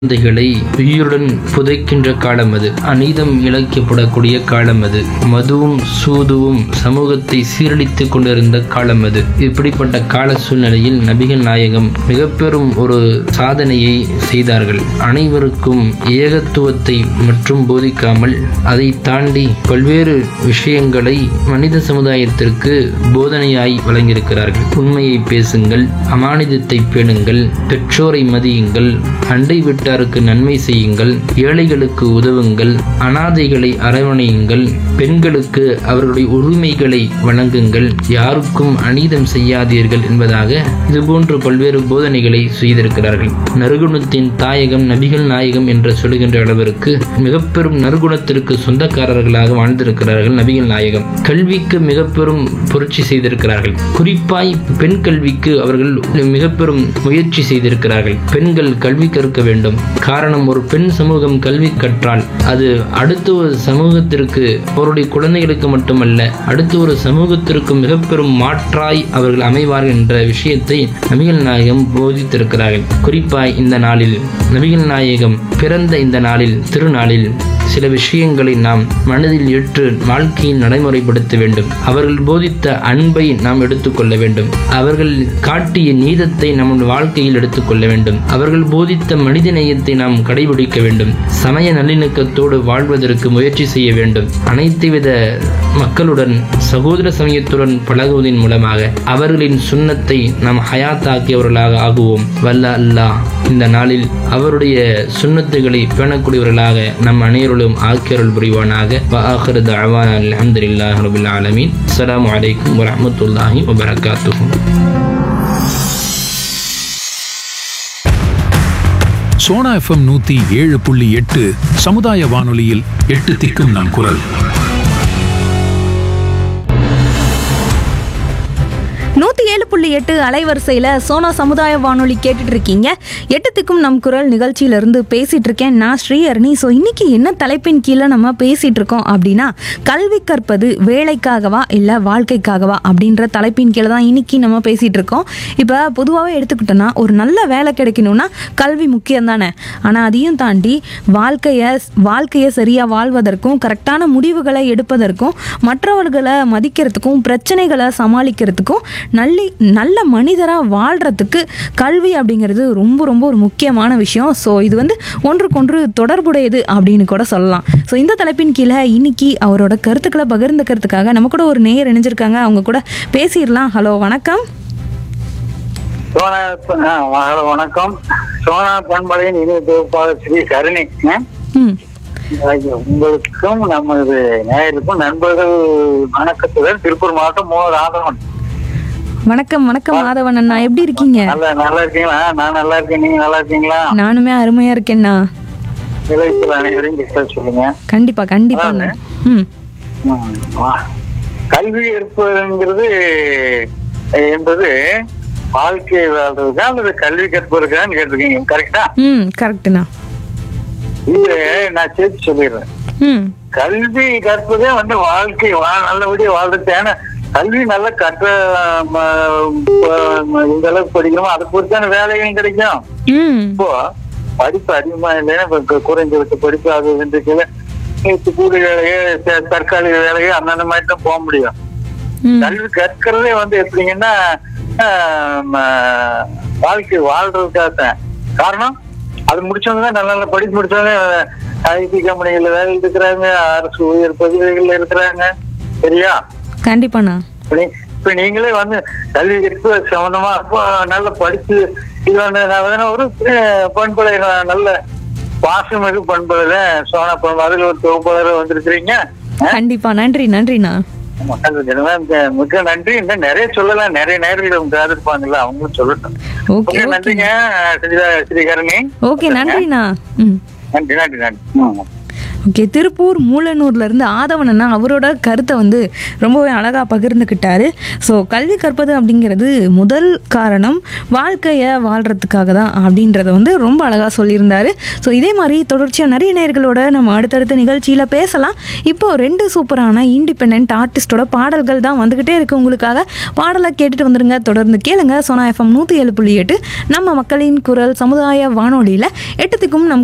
குழந்தைகளை உயிருடன் புதைக்கின்ற காலம் அது அநீதம் இழைக்கப்படக்கூடிய காலம் அது மதுவும் சூதுவும் சமூகத்தை சீரழித்துக் கொண்டிருந்த காலம் அது இப்படிப்பட்ட கால சூழ்நிலையில் நபிகள் நாயகம் மிக பெரும் ஒரு சாதனையை செய்தார்கள் அனைவருக்கும் ஏகத்துவத்தை மற்றும் போதிக்காமல் அதை தாண்டி பல்வேறு விஷயங்களை மனித சமுதாயத்திற்கு போதனையாய் வழங்கியிருக்கிறார்கள் உண்மையை பேசுங்கள் அமானிதத்தை பேணுங்கள் பெற்றோரை மதியுங்கள் அண்டை வீட்டாருக்கு நன்மை செய்யுங்கள் ஏழைகளுக்கு உதவுங்கள் அனாதைகளை அரவணையுங்கள் பெண்களுக்கு அவர்களுடைய உரிமைகளை வழங்குங்கள் யாருக்கும் அநீதம் செய்யாதீர்கள் என்பதாக இதுபோன்று பல்வேறு போதனைகளை செய்திருக்கிறார்கள் நறுகுணத்தின் தாயகம் நபிகள் நாயகம் என்று சொல்லுகின்ற அளவிற்கு மிக பெரும் நறுகுணத்திற்கு சொந்தக்காரர்களாக வாழ்ந்திருக்கிறார்கள் நபிகள் நாயகம் கல்விக்கு மிக பெரும் புரட்சி செய்திருக்கிறார்கள் குறிப்பாய் பெண் கல்விக்கு அவர்கள் மிக பெரும் முயற்சி செய்திருக்கிறார்கள் பெண்கள் கல்வி கற்க வேண்டும் காரணம் ஒரு பெண் சமூகம் கல்வி கற்றால் அது அடுத்த ஒரு சமூகத்திற்கு அவருடைய குழந்தைகளுக்கு மட்டுமல்ல அடுத்த ஒரு சமூகத்திற்கு மிக பெரும் மாற்றாய் அவர்கள் அமைவார்கள் என்ற விஷயத்தை நபிகள் நாயகம் போதித்திருக்கிறார்கள் குறிப்பாய் இந்த நாளில் நபிகள் நாயகம் பிறந்த இந்த நாளில் திருநாளில் சில விஷயங்களை நாம் மனதில் ஏற்று வாழ்க்கையில் நடைமுறைப்படுத்த வேண்டும் அவர்கள் போதித்த அன்பை நாம் எடுத்துக்கொள்ள வேண்டும் அவர்கள் காட்டிய நீதத்தை நம் வாழ்க்கையில் எடுத்துக்கொள்ள வேண்டும் அவர்கள் போதித்த மனித நேயத்தை நாம் கடைபிடிக்க வேண்டும் சமய நல்லிணக்கத்தோடு வாழ்வதற்கு முயற்சி செய்ய வேண்டும் அனைத்து வித மக்களுடன் சகோதர சமயத்துடன் பழகுவதன் மூலமாக அவர்களின் சுண்ணத்தை நாம் ஹயாத்தாக்கியவர்களாக ஆகுவோம் வல்ல அல்லாஹ் இந்த நாளில் அவருடைய சுண்ணத்துகளை பேணக்கூடியவர்களாக நம் அனைவர்களும் ஆக்கியருள் புரிவானாக வஆஹிரு தஅவானா அல்ஹம்துலில்லாஹி ரபில் ஆலமீன் அஸ்ஸலாமு அலைக்கும் வரஹ்மத்துல்லாஹி வபரகாத்துஹு சோனா எஃப்எம் நூத்தி ஏழு புள்ளி எட்டு சமுதாய வானொலியில் எட்டு திக்கும் நம் குரல் நூற்றி ஏழு புள்ளி எட்டு அலைவரிசையில் சோனா சமுதாய வானொலி கேட்டுட்டு இருக்கீங்க எட்டுத்துக்கும் நம் குரல் நிகழ்ச்சியிலிருந்து பேசிட்டு இருக்கேன் நான் ஸ்ரீஹரணி ஸோ இன்னைக்கு என்ன தலைப்பின் கீழே நம்ம பேசிட்டு இருக்கோம் அப்படின்னா கல்வி கற்பது வேலைக்காகவா இல்லை வாழ்க்கைக்காகவா அப்படின்ற தலைப்பின் கீழே தான் இன்னைக்கு நம்ம பேசிட்டு இருக்கோம் இப்போ பொதுவாகவே எடுத்துக்கிட்டோன்னா ஒரு நல்ல வேலை கிடைக்கணும்னா கல்வி முக்கியம் தானே ஆனால் அதையும் தாண்டி வாழ்க்கையை வாழ்க்கையை சரியாக வாழ்வதற்கும் கரெக்டான முடிவுகளை எடுப்பதற்கும் மற்றவர்களை மதிக்கிறதுக்கும் பிரச்சனைகளை சமாளிக்கிறதுக்கும் நல்லி நல்ல மனிதராக வாழ்கிறதுக்கு கல்வி அப்படிங்கிறது ரொம்ப ரொம்ப ஒரு முக்கியமான விஷயம் ஸோ இது வந்து ஒன்றுக்கொன்று தொடர்புடையது அப்படின்னு கூட சொல்லலாம் ஸோ இந்த தலைப்பின் கீழே இன்னைக்கு அவரோட கருத்துக்களை பகிர்ந்துக்கிறதுக்காக நம்ம கூட ஒரு நேயர் இணைஞ்சிருக்காங்க அவங்க கூட பேசிடலாம் ஹலோ வணக்கம் சோனா ஆ, வ- வணக்கம் சோனா பண்பலையின் இனிய தொகுப்பாளர் ஸ்ரீ கருணை ஆ? ம் ஐயோ, உங்களுக்கும் நமது நேயருக்கும் நண்பர்கள் வணக்கத்துடன் திருப்பூர் மாவட்டம் மோ ராதவன் வணக்கம் வணக்கம் மாதவன் அண்ணா எப்படி இருக்கீங்க நல்லா நல்லா இருக்கீங்களா நான் நல்லா இருக்கேன் நீங்க நல்லா இருக்கீங்களா நானுமே அருமையாக இருக்கேண்ணா நிலையத்தில் அனைவரையும் கிட்ட சொல்லுங்க கண்டிப்பா கண்டிப்பா அண்ணா. ம் ம், வா. கல்வி இருப்பதுங்கிறது என்பது வாழ்க்கை வாழ்றதுக்கா அல்லது கல்வி கற்பதற்கான்னு கேட்டிருக்கீங்க கரெக்டா ம் கரெக்டுண்ணா இது நான் சேர்த்து சொல்லிடுறேன் ம் கல்வி கற்பதே வந்து வாழ்க்கை வா- நல்லபடியா வாழ்றது ஏன்னா கல்வி நல்ல கற்ற ம, ப- இந்த அளவுக்கு படிக்கிறோமோ அதை பொறுத்தான வேலையும் கிடைக்கும் ம் இப்போ படிப்பு அதிகமா இல்லைன்னா இப்ப கு- குறைஞ்சபட்ச படிப்பு அது இருந்துச்சுல கூலி வேலையோ ச- தற்காலிக வேலையோ அந்தந்த மாதிரி தான் போக முடியும் ம் கல்வி கற்கிறதே வந்து எப்படிங்கன்னா ஆஹ், ம, வாழ்க்கை வாழ்றதுக்காக தான் காரணம் அது முடிச்சவங்க தான் நல்ல நல்ல படிப்பு முடிச்சவங்க ஐடி கம்பெனிகள்ல வேலையில் இருக்கிறாங்க அரசு உயர் பதவிகள்ல இருக்கிறாங்க சரியா கண்டிப்பாண்ணா இப்ப நீ- இப்ப நீங்களே வந்து கல்வி கற்பு சம்பந்தமா இப்போ நல்லா படிச்சு இது வந்து நான் வேணா ஒரு அஹ், பண்பலை நான் நல்ல பாசமிகு பண்பலையில சோனா பண்பு அதுல ஒரு தொகுப்பாளர் வந்திருக்கிறீங்க கண்டிப்பா நன்றி நன்றிண்ணா மக்கள் ஜனமே இந்த மிக்க நன்றி இன்னும் நிறைய சொல்லலாம் நிறைய நேரங்கள் அவங்க இருப்பாங்கல்ல அவங்களும் சொல்லட்டும் ஓகே மிக்க நன்றிங்க ஸ்ரீ- ஸ்ரீகரணி ஓகே நன்றிண்ணா ம் நன்றி நன்றி நன்றி ம். ஓகே திருப்பூர் மூலனூர்லேருந்து ஆதவனன்னா அவரோட கருத்தை வந்து ரொம்பவே அழகாக பகிர்ந்துக்கிட்டாரு ஸோ கல்வி கற்பது அப்படிங்கிறது முதல் காரணம் வாழ்க்கையை வாழ்கிறதுக்காக தான் அப்படின்றத வந்து ரொம்ப அழகாக சொல்லியிருந்தாரு ஸோ இதே மாதிரி தொடர்ச்சியாக நிறைய நேர்களோட நம்ம அடுத்தடுத்த நிகழ்ச்சியில் பேசலாம் இப்போ ரெண்டு சூப்பரான இண்டிபெண்ட் ஆர்டிஸ்டோட பாடல்கள் தான் வந்துக்கிட்டே இருக்கு உங்களுக்காக பாடலை கேட்டுட்டு வந்துருங்க தொடர்ந்து கேளுங்க சோனா எஃப்எம் நூற்றி ஏழு புள்ளி எட்டு நம்ம மக்களின் குரல் சமுதாய வானொலியில் எட்டுத்துக்கும் நம்